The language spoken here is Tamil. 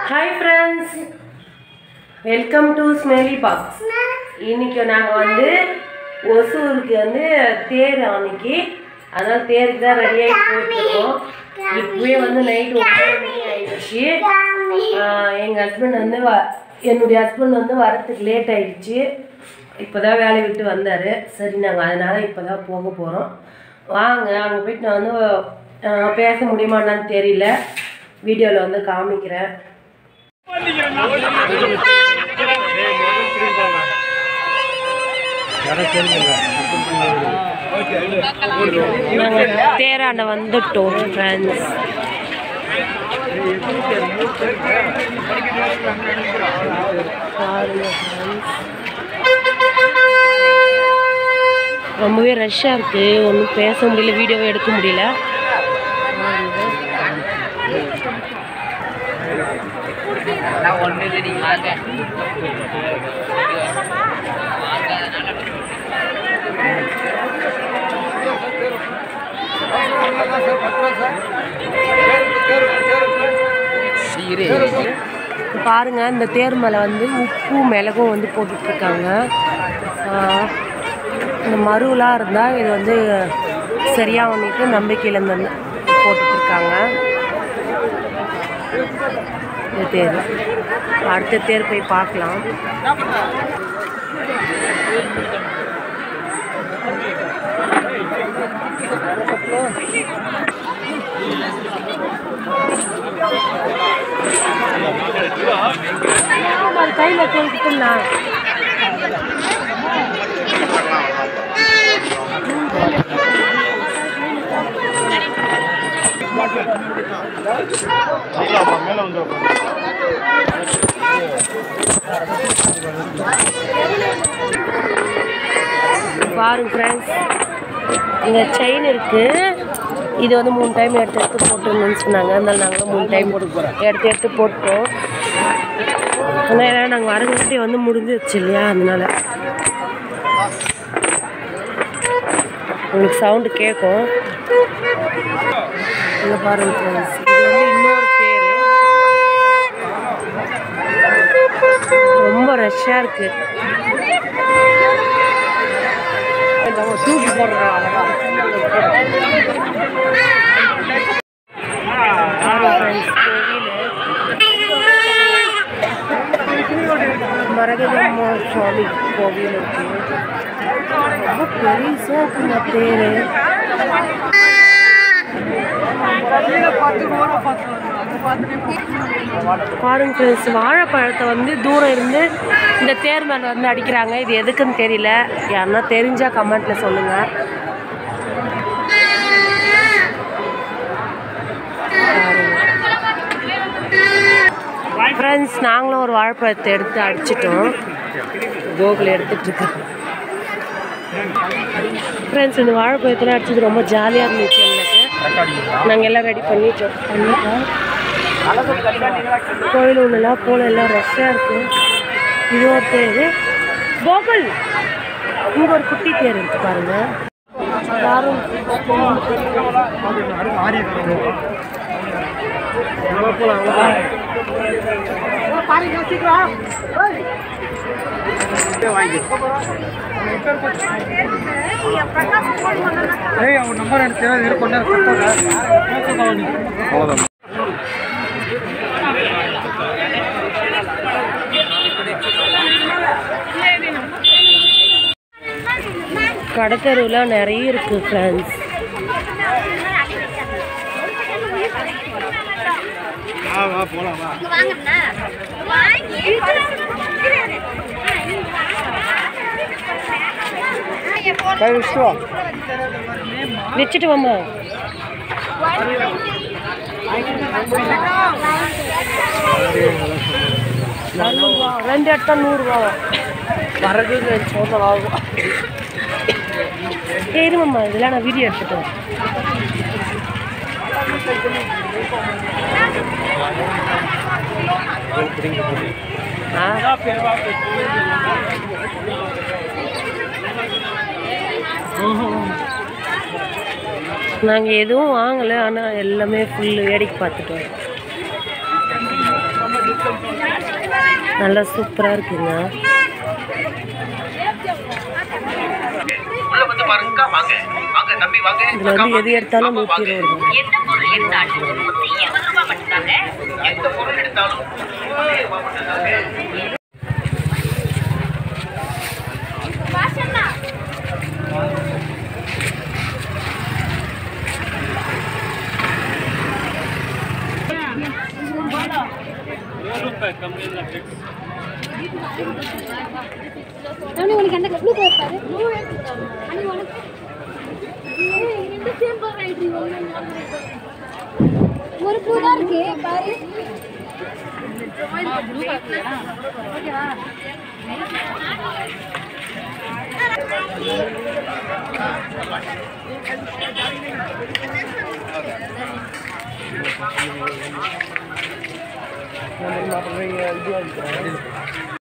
Hi friends welcome to Smiley Box இன்னைக்கு நாங்கள் வந்து ஒசூருக்கு வந்து தேர் அன்னைக்கு அதனால தேருக்கு தான் ரெடியாகி போயிட்டுருக்கோம் இப்போவே வந்து நைட் ஒன்பது மணி ஆயிடுச்சு எங்கள் ஹஸ்பண்ட் வந்து வ என்னுடைய ஹஸ்பண்ட் வந்து வரத்துக்கு லேட் ஆயிடுச்சு இப்போ தான் வேலையை விட்டு வந்தார் சரி நாங்கள் அதனால் இப்போ தான் போக போகிறோம் வாங்க அங்கே போயிட்டு நான் வந்து ஆஹ், பேச முடியுமான்னு தெரியல வீடியோவில் வந்து காமிக்கிறேன் நாங்கள் தேராண்ட வந்துட்டோம் ஃப்ரெண்ட்ஸ் பாருங்க friends. ரொம்பவே ரஷ்ஷாக இருக்குது ஒன்றும் பேச முடியல வீடியோவை எடுக்க முடியல இப்ப பாருங்க இந்த தேர் மேலே வந்து உப்பு மிளகும் வந்து போட்டுட்ருக்காங்க இந்த மருவெலாம் இருந்தால் இது வந்து சரியாக பண்ணிட்டு நம்பிக்கையில் இந்த போட்டுட்ருக்காங்க இந்த தேர் அடுத்த தேர் போய் பார்க்கலாம் கையில் கொடுத்துட்டுண்ணா பாருங்க ஃப்ரெண்ட்ஸ் இங்கே செயின் இருக்குது இது வந்து மூணு டைம் எடுத்து எடுத்து போட்டுருந்தோம்னு சொன்னாங்க அதனால நாங்களும் மூணு டைம் எடுத்து எடுத்து போட்டோம் ஆனால் ஏன்னா நாங்கள் வரங்காட்டி வந்து முடிஞ்சிருச்சு இல்லையா அதனால உங்களுக்கு சவுண்டு கேட்கும் இங்கே பாருங்க ஃப்ரெண்ட்ஸ் இது வந்து இன்னொரு பேர் ரொம்ப ரஷ்ஷாக இருக்குது தூக்கி போடுறோம் மரகதம்மா சுவாமி கோவில் இருக்கு ரொம்ப பெருசாக இருக்குங்க தேர் பாருங்க ஃப்ரெண்ட்ஸ் வாழைப்பழத்தை வந்து தூரம் இருந்து இந்த தேர் மேலே வந்து அடிக்கிறாங்க இது எதுக்குன்னு தெரியல யாருன்னா தெரிஞ்சால் கமெண்ட்டில் சொல்லுங்கள் ஃப்ரெண்ட்ஸ் நாங்களும் ஒரு வாழைப்பழத்தை எடுத்து அடிச்சிட்டோம் கோகுல் எடுத்துட்டு இருக்கோம் ஃப்ரெண்ட்ஸ் இந்த வாழைப்பழத்தில் அடிச்சது ரொம்ப ஜாலியாக இருந்துச்சு எங்களுக்கு நாங்கள் எல்லாம் ரெடி பண்ணிட்டோம் பண்ணிட்டோம் கோயில் உள்ளலாம் போல எல்லாம் ரஷ்ஷாக இருக்கு இது ஒரு தேர் கோகுல் இங்கே ஒரு குட்டி தேர் இருக்கு பாருங்க யாரும் ಏಯ್ ಅವ್ರ ನಂಬರ್ ಏನು ಕೇಳೋದು ಹಿಡ್ಕೊಂಡೆ ಹೌದಾ கடத்தருவில் நிறைய இருக்குது ஃப்ரெண்ட்ஸ் வா வா போலாம் வா கை வச்சுட்டு வா வச்சுட்டு வாமா நூறுரூவா ரெண்டு எடுத்தா நூறுரூவா வரது சொன்ன ஆகும் சரிமாம்மா இதெல்லாம் நான் வீடியோ எடுத்துட்டேன் ஆ நாங்கள் எதுவும் வாங்கலை ஆனால் எல்லாமே ஃபுல்லு வேடிக்கை பார்த்துட்டு வரோம் நல்லா சூப்பராக இருக்குங்க உள்ள வந்து பாருங்க வாங்க வாங்க தம்பி வாங்க இதில் வந்து எது எடுத்தாலும் நூற்றி இருபது ரூபா எந்த பொருள் எடுத்தாலும் நூத்தி இருபது ரூபாய் மட்டும்தாங்க எந்த பொருள் எடுத்தாலும் முப்பது ரூபாய் மட்டும்தாங்க அண்ணி உனக்கு அந்த ப்ளூ கலர் பாரு அண்ணி உனக்கு ஏய், ரெண்டு சேம் கலர் ஆயிடுச்சு ஒரு ப்ளூ தான் இருக்கு பாரு